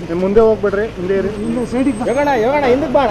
ನೀವು ಮುಂದೆ ಹೋಗ್ಬೇಡ್ರಿ ಹಿಂದೆ ಇರಿ ಯೋಗಣ ಯೋಗಣ ಹಿಂದಕ್ಕೆ ಬಾಣ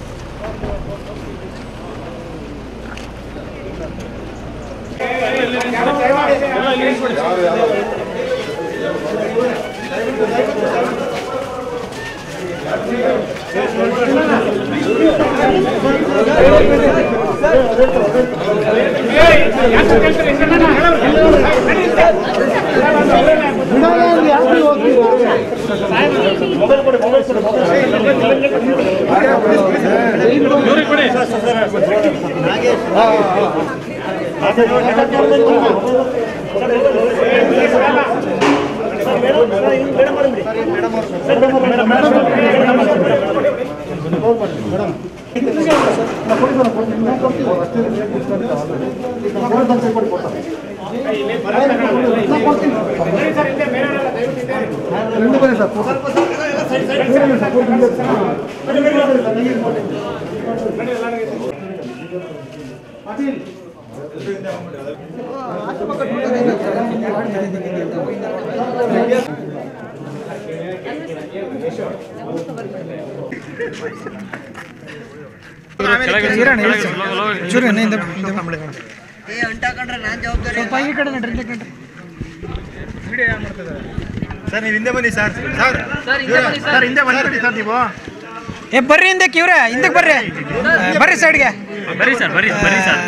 ಸರ್ ನೀವು ಹಿಂದೆ ಬನ್ನಿ ಸರ್ ಸರ್ ಸರ್ ಹಿಂದೆ ಬಂದ್ಬಿಡಿ ಸರ್ ನೀವು ಏ ಬರ್ರಿ ಹಿಂದಕ್ಕೆ ಇವ್ರೆ ಹಿಂದಕ್ಕೆ ಬರ್ರಿ ಬರ್ರಿ ಸೈಡ್ಗೆ ಬರೀ ಸರ್ ಬರೀ ಬರೀ ಸರ್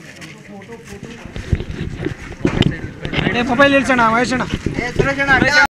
ಏ ಮೊಬೈಲ್ ಇಳ್ಸೋಣ ಮಹೇಶಣ್ಣ